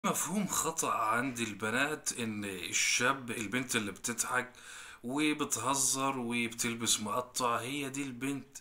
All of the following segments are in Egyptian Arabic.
مفهوم خطأ عند البنات إن الشاب البنت اللي بتضحك وبتهزر وبتلبس مقطع هي دي البنت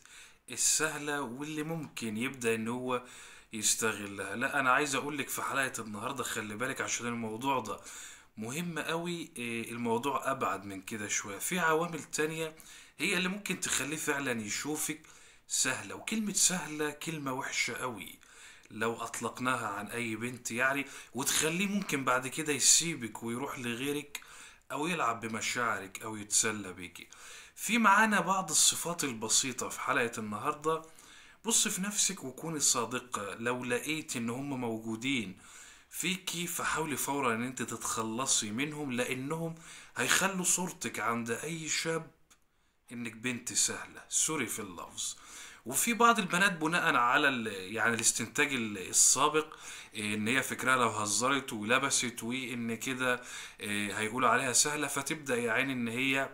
السهلة واللي ممكن يبدأ إن هو يستغلها لا أنا عايز أقولك في حلقة النهاردة خلي بالك عشان الموضوع ده مهم قوي إيه، الموضوع أبعد من كده شوية في عوامل تانية هي اللي ممكن تخليه فعلا يشوفك سهلة وكلمة سهلة كلمة وحشة قوي لو أطلقناها عن أي بنت يعني وتخليه ممكن بعد كده يسيبك ويروح لغيرك أو يلعب بمشاعرك أو يتسلى بيكي في معانا بعض الصفات البسيطة في حلقة النهاردة بص في نفسك وكوني صادقة لو لقيت إن هم موجودين فيكي فحاولي فورا إن أنت تتخلصي منهم لأنهم هيخلوا صورتك عند أي شاب انك بنت سهلة سوري في اللفظ وفي بعض البنات بناء على ال- يعني الاستنتاج ال- السابق إيه، ان هي فكرها لو هزرت ولبست وان كده إيه، هيقولوا عليها سهلة فتبدأ يا عيني ان هي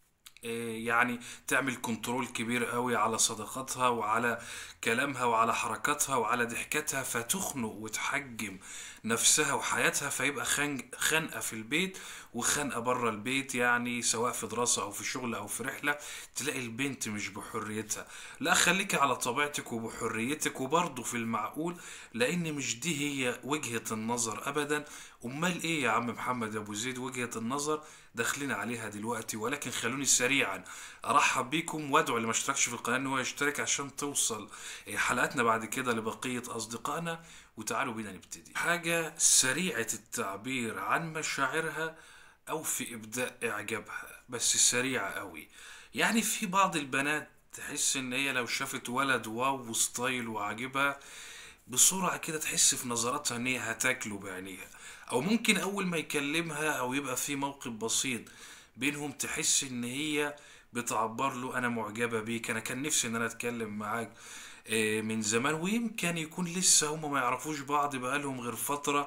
إيه، يعني تعمل كنترول كبير قوي على صداقاتها وعلى كلامها وعلى حركاتها وعلى ضحكتها فتخنق وتحجم نفسها وحياتها فيبقى خنق خنقة في البيت وخنقة بره البيت يعني سواء في دراسة أو في شغل أو في رحلة تلاقي البنت مش بحريتها لا خليكي على طبيعتك وبحريتك وبرضه في المعقول لأن مش دي هي وجهة النظر أبدا أمال إيه يا عم محمد أبو زيد وجهة النظر داخلين عليها دلوقتي ولكن خلوني سريعا ارحب بيكم وادعو اللي ما اشتركش في القناه ان هو يشترك عشان توصل إيه، حلقاتنا بعد كده لبقيه اصدقائنا وتعالوا بينا نبتدي حاجه سريعه التعبير عن مشاعرها او في ابداء اعجابها بس سريعه قوي يعني في بعض البنات تحس ان هي لو شافت ولد واو وستايل وعاجبها بسرعة كده تحس في نظراتها ان هي هتاكله بعينيها او ممكن اول ما يكلمها او يبقى في موقف بسيط بينهم تحس ان هي بتعبر له انا معجبة بيك انا كان نفسي ان انا اتكلم معاك آه، من زمان ويمكن يكون لسه هما ما يعرفوش بعض بقالهم غير فترة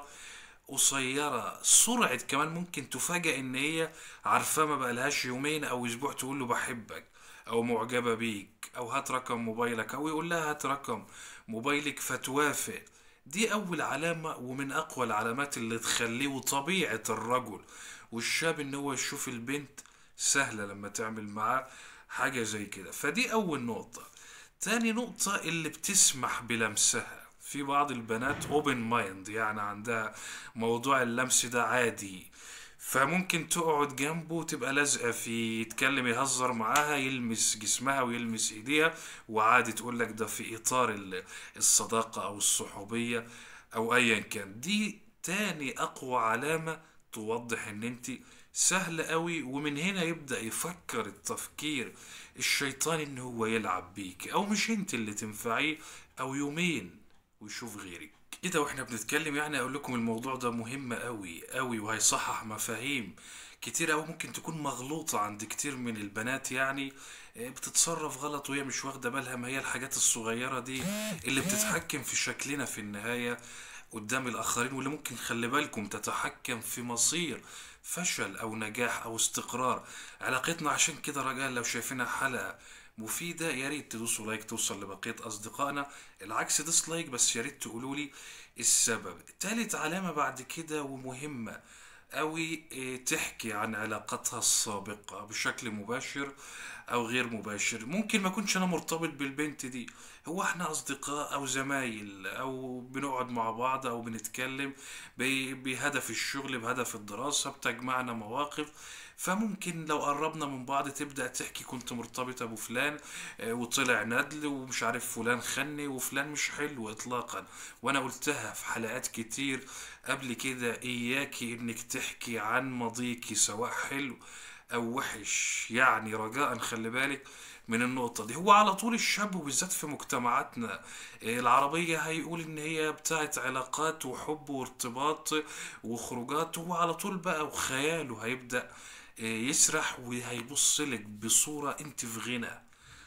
قصيرة سرعة كمان ممكن تفاجأ ان هي عارفاه ما بقالهاش يومين او اسبوع تقول له بحبك او معجبة بيك او هات رقم موبايلك او يقول لها هات رقم موبايلك فتوافق دي اول علامة ومن اقوى العلامات اللي تخليه وطبيعة الرجل والشاب ان هو يشوف البنت سهلة لما تعمل معاه حاجة زي كده فدي اول نقطة تاني نقطة اللي بتسمح بلمسها في بعض البنات اوبن مايند يعني عندها موضوع اللمس ده عادي فممكن تقعد جنبه وتبقى لازقة فيه يتكلم يهزر معاها يلمس جسمها ويلمس ايديها وعادي تقول لك ده في اطار ال- الصداقة او الصحوبية او ايا كان دي تاني اقوى علامة توضح ان انت سهل قوي ومن هنا يبدأ يفكر التفكير الشيطاني ان هو يلعب بيك او مش انت اللي تنفعيه او يومين ويشوف غيرك كده واحنا بنتكلم يعني اقول لكم الموضوع ده مهم قوي قوي وهيصحح مفاهيم كتير قوي ممكن تكون مغلوطة عند كتير من البنات يعني آه، بتتصرف غلط وهي مش واخدة بالها ما هي الحاجات الصغيرة دي اللي بتتحكم في شكلنا في النهاية قدام الآخرين واللي ممكن خلي بالكم تتحكم في مصير فشل أو نجاح أو استقرار علاقتنا عشان كده رجاء لو شايفينها حلقة مفيدة يا ريت تدوسوا لايك توصل لبقية أصدقائنا العكس ديسلايك بس يا ريت تقولوا لي السبب تالت علامة بعد كده ومهمة أوي إيه، تحكي عن علاقتها السابقة بشكل مباشر أو غير مباشر ممكن ما كنش أنا مرتبط بالبنت دي هو احنا أصدقاء أو زمايل أو بنقعد مع بعض أو بنتكلم ب- بهدف الشغل بهدف الدراسة بتجمعنا مواقف فممكن لو قربنا من بعض تبدأ تحكي كنت مرتبطة بفلان آه، وطلع ندل ومش عارف فلان خني وفلان مش حلو إطلاقا وأنا قلتها في حلقات كتير قبل كده إياكي إنك تحكي عن ماضيكي سواء حلو أو وحش يعني رجاء خلي بالك من النقطة دي هو على طول الشاب وبالذات في مجتمعاتنا آه، العربية هيقول إن هي بتاعت علاقات وحب وارتباط وخروجات هو على طول بقى وخياله هيبدأ آه، يسرح وهيبص لك بصورة انت في غنى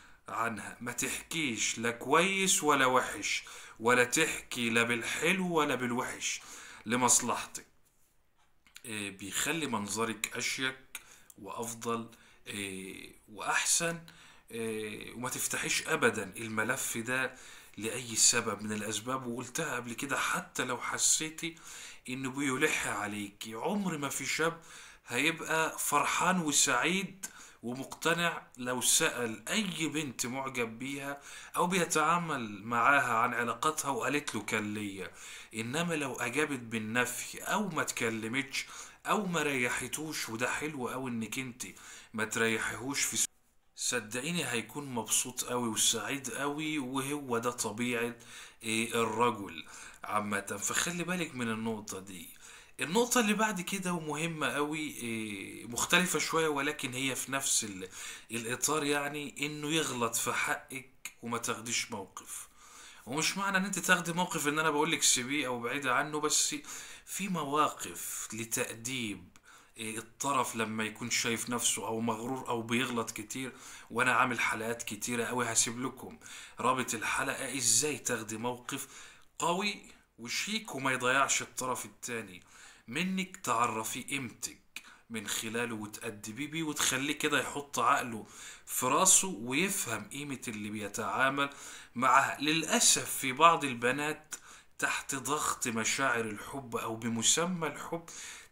عنها ما تحكيش لا كويس ولا وحش ولا تحكي لا بالحلو ولا بالوحش لمصلحتك آه، بيخلي منظرك أشيك وأفضل آه، وأحسن آه، وما تفتحيش أبدا الملف ده لأي سبب من الأسباب وقلتها قبل كده حتى لو حسيتي انه بيلح عليكي عمر ما في شاب هيبقى فرحان وسعيد ومقتنع لو سأل أي بنت معجب بيها أو بيتعامل معاها عن علاقتها وقالت له كان ليا إنما لو أجابت بالنفي أو ما اتكلمتش أو ما ريحتوش وده حلو أوي إنك انت ما تريحيهوش في صدقيني هيكون مبسوط قوي وسعيد قوي وهو ده طبيعة إيه الرجل عامة فخلي بالك من النقطة دي النقطة اللي بعد كده ومهمة قوي إيه مختلفة شوية ولكن هي في نفس ال- الإطار يعني إنه يغلط في حقك وما تاخديش موقف ومش معنى ان انت تاخدي موقف ان انا بقولك سيبيه او بعيدة عنه بس في مواقف لتأديب إيه، الطرف لما يكون شايف نفسه او مغرور او بيغلط كتير وانا عامل حلقات كتيرة اوي هسيب لكم رابط الحلقة ازاي تاخدي موقف قوي وشيك وما يضيعش الطرف التاني منك تعرفيه قيمتك من خلاله وتأدبيه بيه وتخليه كده يحط عقله في راسه ويفهم قيمة اللي بيتعامل معها للأسف في بعض البنات تحت ضغط مشاعر الحب أو بمسمى الحب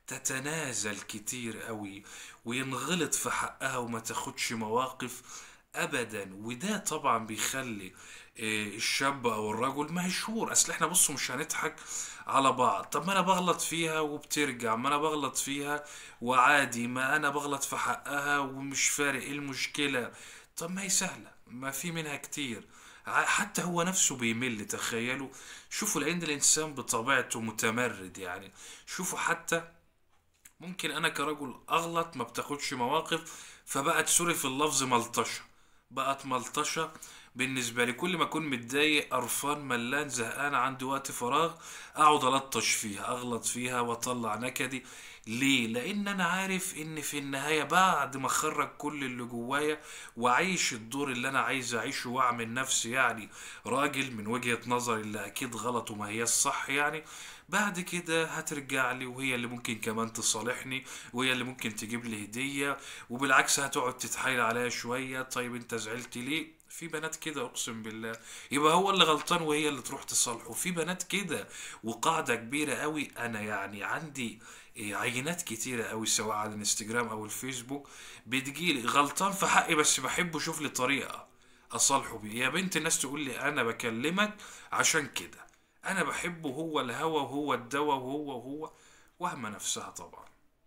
تتنازل كتير قوي وينغلط في حقها وما تاخدش مواقف ابدا وده طبعا بيخلي آه، الشاب او الرجل مهشور اصل احنا بصوا مش هنضحك على بعض طب ما انا بغلط فيها وبترجع ما انا بغلط فيها وعادي ما انا بغلط في حقها ومش فارق ايه المشكلة طب ما هي سهلة ما في منها كتير ع- حتى هو نفسه بيمل تخيلوا شوفوا لان الانسان بطبيعته متمرد يعني شوفوا حتى ممكن انا كرجل اغلط ما بتاخدش مواقف فبقت سوري في اللفظ ملطشة بقت ملطشة بالنسبة لي كل ما اكون متضايق قرفان ملان زهقان عندي وقت فراغ اقعد الطش فيها اغلط فيها واطلع نكدي ليه لان انا عارف ان في النهاية بعد ما اخرج كل اللي جوايا واعيش الدور اللي انا عايز اعيشه واعمل نفسي يعني راجل من وجهة نظري اللي اكيد غلط وما هي الصح يعني بعد كده هترجع لي وهي اللي ممكن كمان تصالحني وهي اللي ممكن تجيب لي هدية وبالعكس هتقعد تتحايل عليا شوية طيب انت زعلت ليه في بنات كده اقسم بالله يبقى هو اللي غلطان وهي اللي تروح تصالحه في بنات كده وقاعدة كبيرة قوي انا يعني عندي إيه، عينات كتيرة قوي سواء على الانستجرام او الفيسبوك بتجيلي غلطان في حقي بس بحب اشوف لي طريقة اصالحه بيه يا بنت الناس تقول لي انا بكلمك عشان كده انا بحبه هو الهوى وهو الدواء وهو وهو وهمة نفسها طبعا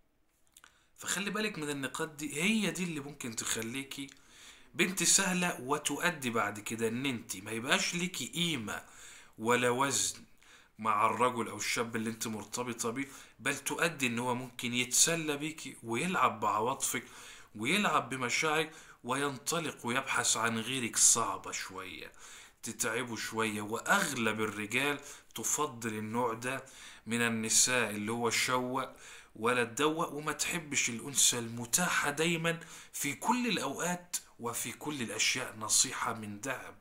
فخلي بالك من النقاط دي هي دي اللي ممكن تخليكي بنت سهلة وتؤدي بعد كده ان انت ما يبقاش ليكي قيمة ولا وزن مع الرجل او الشاب اللي انت مرتبطة بيه بل تؤدي ان هو ممكن يتسلى بيكي ويلعب بعواطفك ويلعب بمشاعرك وينطلق ويبحث عن غيرك صعبة شوية تتعبه شوية واغلب الرجال تفضل النوع ده من النساء اللي هو شوق ولا تدوق وما تحبش الأنثى المتاحة دايما في كل الأوقات وفي كل الأشياء نصيحة من ذهب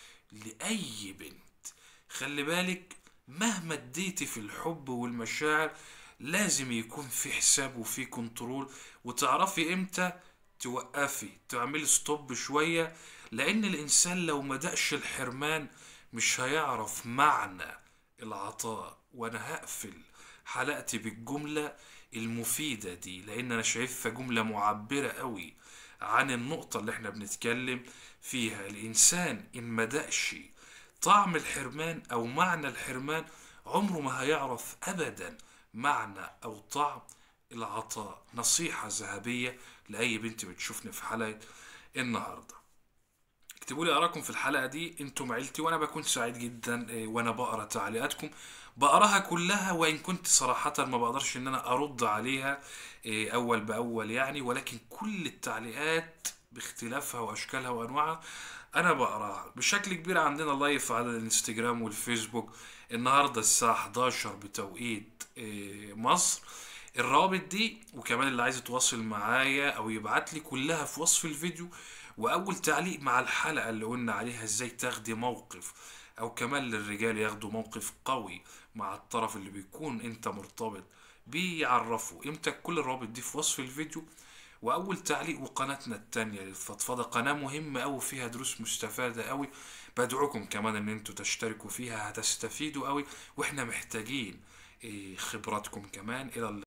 لأي بنت خلي بالك مهما اديتي في الحب والمشاعر لازم يكون في حساب وفي كنترول وتعرفي امتى توقفي تعملي ستوب شوية لأن الإنسان لو مدقش الحرمان مش هيعرف معنى العطاء وأنا هقفل حلقتي بالجملة المفيدة دي لأن أنا شايفها جملة معبرة قوي عن النقطة اللي احنا بنتكلم فيها الإنسان إن مدقش طعم الحرمان أو معنى الحرمان عمره ما هيعرف أبدا معنى أو طعم العطاء نصيحة ذهبية لأي بنت بتشوفني في حلقة النهاردة اكتبوا لي آراءكم في الحلقة دي انتم عيلتي وانا بكون سعيد جدا اه، وانا بقرا تعليقاتكم بقراها كلها وان كنت صراحة ما بقدرش ان انا ارد عليها اه، اول باول يعني ولكن كل التعليقات باختلافها واشكالها وانواعها انا بقراها بشكل كبير عندنا لايف على الانستجرام والفيسبوك النهارده الساعة 11 بتوقيت اه، مصر الروابط دي وكمان اللي عايز يتواصل معايا او يبعت لي كلها في وصف الفيديو واول تعليق مع الحلقة اللي قلنا عليها ازاي تاخدي موقف او كمان للرجال ياخدوا موقف قوي مع الطرف اللي بيكون انت مرتبط بيعرفوا امتى كل الروابط دي في وصف الفيديو واول تعليق وقناتنا التانية للفضفضة قناة مهمة اوي فيها دروس مستفادة اوي بدعوكم كمان ان انتوا تشتركوا فيها هتستفيدوا اوي واحنا محتاجين إيه، خبراتكم كمان إلى